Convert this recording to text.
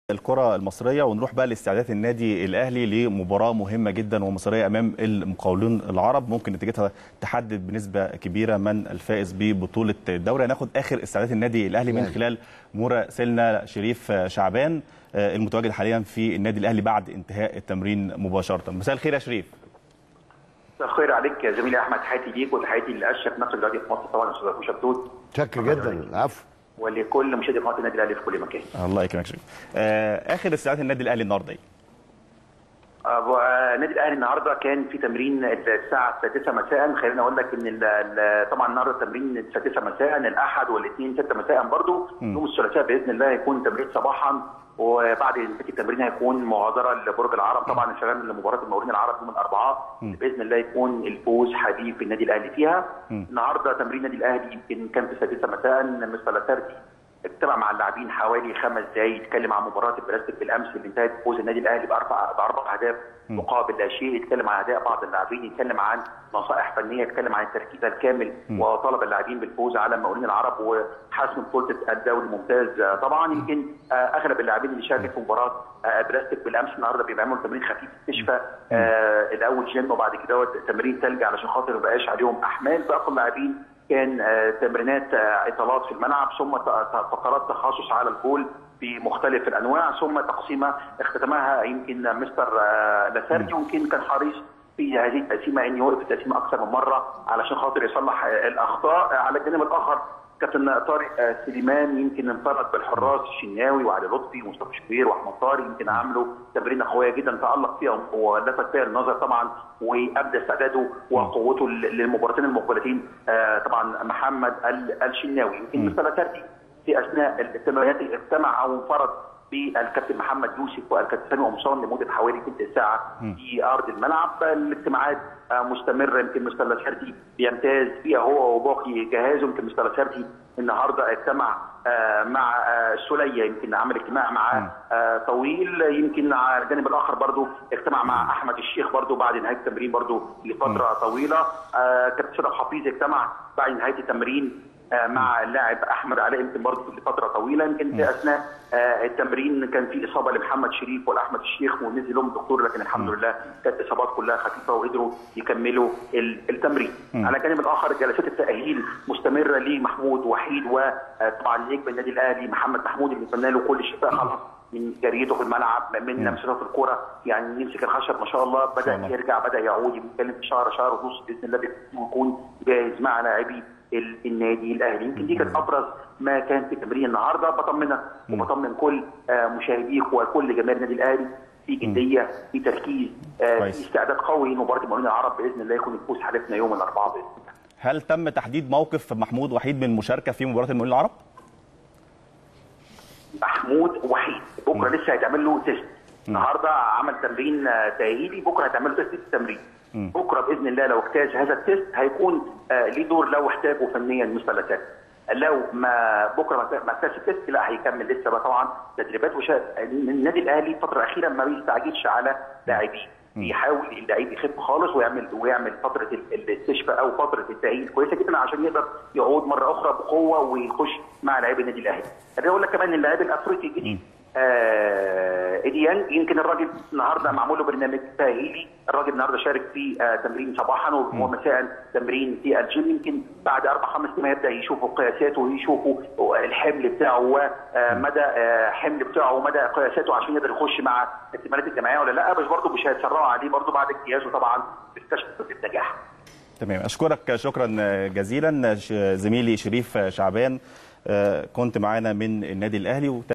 الكرة المصرية ونروح بقى لاستعدادات النادي الأهلي لمباراة مهمة جدا ومصرية أمام المقاولون العرب ممكن نتيجتها تحدد بنسبة كبيرة من الفائز ببطولة الدوري هناخد آخر استعدادات النادي الأهلي من خلال مراسلنا شريف شعبان المتواجد حاليا في النادي الأهلي بعد انتهاء التمرين مباشرة مساء الخير يا شريف مساء الخير عليك يا زميلي احمد تحياتي ليك وتحياتي لاشرف نصر دلوقتي في مصر طبعا استاذ ابو شبتوت شكر جدا العفو ولكل مشاهدي قناه النادي الاهلي في كل مكان الله يكرمك شريف آه، آخر استعدادات النادي الأهلي النهارده إيه؟ آه، النادي الاهلي النهارده كان في تمرين الساعه 6 مساء خليني اقول لك ان ال- ال- طبعا النهارده التمرين 6 مساء الاحد والاثنين 6 مساء برضه يوم الثلاثاء باذن الله هيكون تمرين صباحا وبعد انتهاء التمرين هيكون مغادره لبرج العرب طبعا شغال لمباراه المقاولين العرب يوم الاربعاء باذن الله يكون الفوز حليف النادي الاهلي فيها النهارده تمرين النادي الاهلي يمكن كان في السادسه مساء مستر لاسارتي اجتمع مع اللاعبين حوالي خمس دقايق يتكلم عن مباراه البلاستيك بالامس اللي انتهت بفوز النادي الاهلي باربع باربع اهداف مقابل لا شيء يتكلم عن اداء بعض اللاعبين يتكلم عن نصائح فنيه يتكلم عن التركيز الكامل وطلب اللاعبين بالفوز على المقاولين العرب وحسم بطوله الدوري الممتاز آه، طبعا يمكن آه، اغلب اللاعبين اللي شاركوا في مباراه آه، بلاستيك بالامس النهارده بيعملوا تمرين خفيف استشفاء آه، الاول جيم وبعد كده تمرين ثلج علشان خاطر ما يبقاش عليهم احمال باقي اللاعبين كان آه، تمرينات آه، اطالات في الملعب ثم ت- ت- فقرات تخصص على الجول بمختلف الانواع ثم تقسيمه اختتمها يمكن مستر آه، لاسارتي يمكن كان حريص في هذه التقسيمه ان يوقف التقسيمه اكثر من مره علشان خاطر يصلح آه، الاخطاء آه، على الجانب الاخر كابتن طارق آه، سليمان يمكن انفرد بالحراس الشناوي وعلي لطفي ومصطفى شوبير واحمد طارق يمكن عملوا تمرينه قويه جدا تالق فيها ولفت فيها النظر طبعا وابدى استعداده وقوته لل- للمباراتين المقبلتين آه، طبعا محمد ال- الشناوي يمكن مستر لاسارتي في اثناء التمرينات اجتمع او انفرد بالكابتن محمد يوسف والكابتن سامي قمصان لمده حوالي تلت ساعه في ارض الملعب الاجتماعات آه، مستمره يمكن مستر لاسارتي بيمتاز فيها هو وباقي جهازه يمكن مستر لاسارتي النهارده اجتمع آه، مع آه، سوليه يمكن عمل اجتماع معاه آه، طويل يمكن على الجانب الاخر برضو اجتمع مع احمد الشيخ برضو بعد نهايه التمرين برضو لفتره طويله آه، كابتن شرف حفيظ اجتمع بعد نهايه التمرين آه، مع اللاعب احمد علاء يمكن برضه لفتره طويله يمكن في اثناء آه، التمرين كان في اصابه لمحمد شريف ولاحمد الشيخ ونزل لهم الدكتور لكن الحمد لله كانت اصابات كلها خفيفه وقدروا يكملوا ال- التمرين. على الجانب الاخر جلسات التاهيل مستمره لمحمود وحيد وطبعا نجم النادي الاهلي محمد محمود اللي نتمنى له كل الشفاء خلاص من جريته في الملعب من لمساته في الكوره يعني يمسك الخشب ما شاء الله بدا الله. يرجع بدا يعود يتكلم في شهر شهر ونص باذن الله ويكون جاهز مع لاعبي ال- النادي الاهلي يمكن دي كانت ابرز ما كان في تمرين النهارده بطمنك وبطمن كل آه، مشاهديك وكل جماهير النادي الاهلي في جديه في تركيز آه، كويس. في استعداد قوي لمباراه المقاولين العرب باذن الله يكون الفوز حالفنا يوم الاربعاء باذن الله هل تم تحديد موقف محمود وحيد من المشاركة في مباراة المقاولين العرب؟ محمود وحيد بكره لسه هيتعمل له تيست النهارده عمل تمرين آه، تاهيلي بكره هيتعمل له تيست في التمرين بكره باذن الله لو اجتاز هذا التيست هيكون آه، ليه دور لو احتاجه فنيا مثلثات لو ما بكره ما- ما اجتاز التيست لا هيكمل لسه بقى طبعا تدريبات وشا... النادي الاهلي الفتره الاخيره ما بيستعجلش على لاعبيه بيحاول اللعيب يخف خالص ويعمل ويعمل فتره ال- الاستشفاء او فتره التاهيل كويسه جدا عشان يقدر يعود مره اخرى بقوه ويخش مع لاعبي النادي الاهلي. خليني اقول لك كمان ان اللاعب الافريقي الجديد آه إديان يمكن الراجل النهارده معمول له برنامج تاهيلي الراجل النهارده شارك في آه تمرين صباحا ومساء تمرين في الجيم يمكن بعد اربع خمس ايام هيبدا يشوفوا قياساته ويشوفوا الحمل بتاعه ومدى آه حمل بتاعه ومدى قياساته عشان يقدر يخش مع الاحتمالات الجماعيه ولا لا بس برضه مش هيتسرعوا عليه برضه بعد اجتيازه طبعا بالكشف بالنجاح تمام اشكرك شكرا جزيلا ش- زميلي شريف شعبان آه، كنت معانا من النادي الاهلي